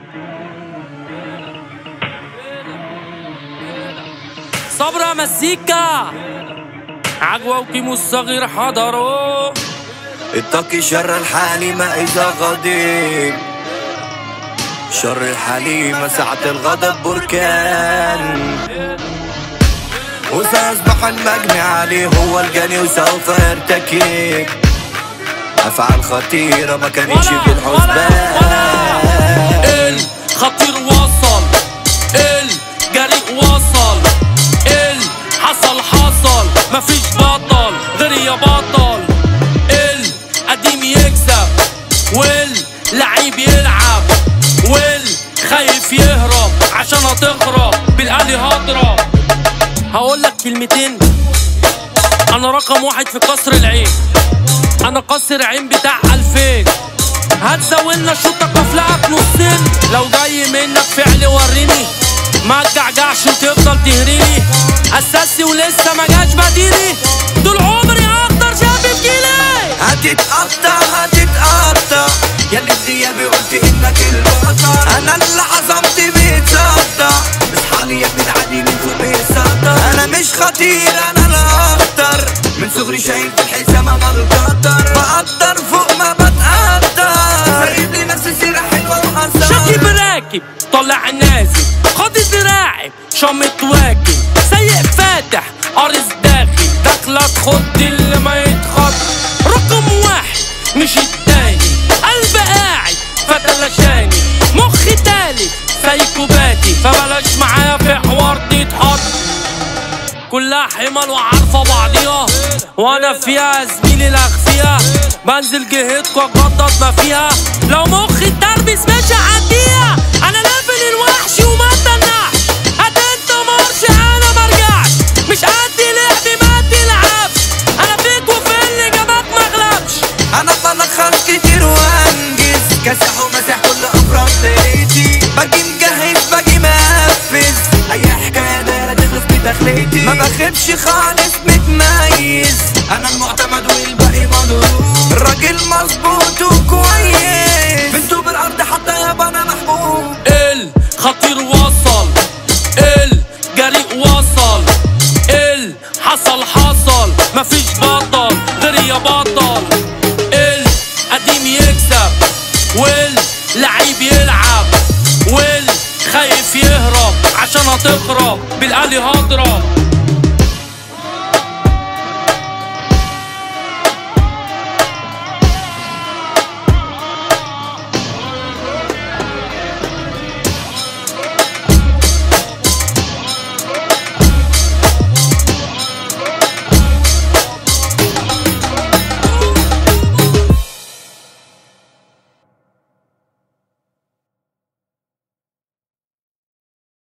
صبرا مزيكا عجوة وكيمو الصغير حضروا اتقي شر الحليمة إذا غضب شر الحليمة ساعة الغضب بركان وسيصبح المجني عليه هو الجاني وسوف يرتكب أفعال خطيرة ما كانتش في الحسبان الخطير وصل الجريء وصل الحصل حصل مفيش بطل غير يا بطل القديم يكسب واللعيب يلعب والخايف يهرب عشان هتخرب بالآلي هضرب هقول لك كلمتين انا رقم واحد في قصر العين انا قصر عين بتاع الفين هتزودنا شوطك افلقك نصين لو جاي منك فعل وريني ما تجعجعش وتفضل تهريني اساسي ولسه ما جاش بديلي طول عمري اكتر شاب في جيلي هتتقطع هتتقطع يا اللي في غيابي قلت انك البطل انا اللي عظمت بيتصدع اصحالي يا ابن العادي من فوق بيصدر انا مش خطير انا الاخطر من صغري شايل في الحزام انا القدر بقدر فوق ما بتقدر سايب لي نفسي سيرة حلوة وأثر شاكي براكب طلع نازل خاطي دراعي شامت واكل سيء فاتح قارص داخل داخلة تخض اللي ما يتخض رقم واحد مش التاني قلب قاعد فتلاشاني مخي تالت سايكوباتي فبلاش معايا في حوار تتحط كلها حمل وعارفة بعضيها وانا فيها زميلي الاخفيها بنزل جهتكوا اجدد ما فيها لو مخي اتربس مش هعديها انا ليفل الوحش وما اتنحش هتنت مرش انا مرجعش مش قد لعبي ما تلعبش انا فيك وفي اللي جابك مغلبش انا بلخص كتير وانجز كاسح ومسح كل افراد بيتي باجي مجهز باجي منفذ اي حكايه دايره تخلص بدخلتي ما بخيبش خالص متميز انا المعتمد والباقي مضروب راجل مظبوط وكويس بنتو بالارض حتى يابا انا محبوب الخطير وصل الجريء وصل الحصل حصل مفيش بطل غير يا بطل القديم يكسب واللعيب يلعب والخايف يهرب عشان هتخرب بالآلي هضرب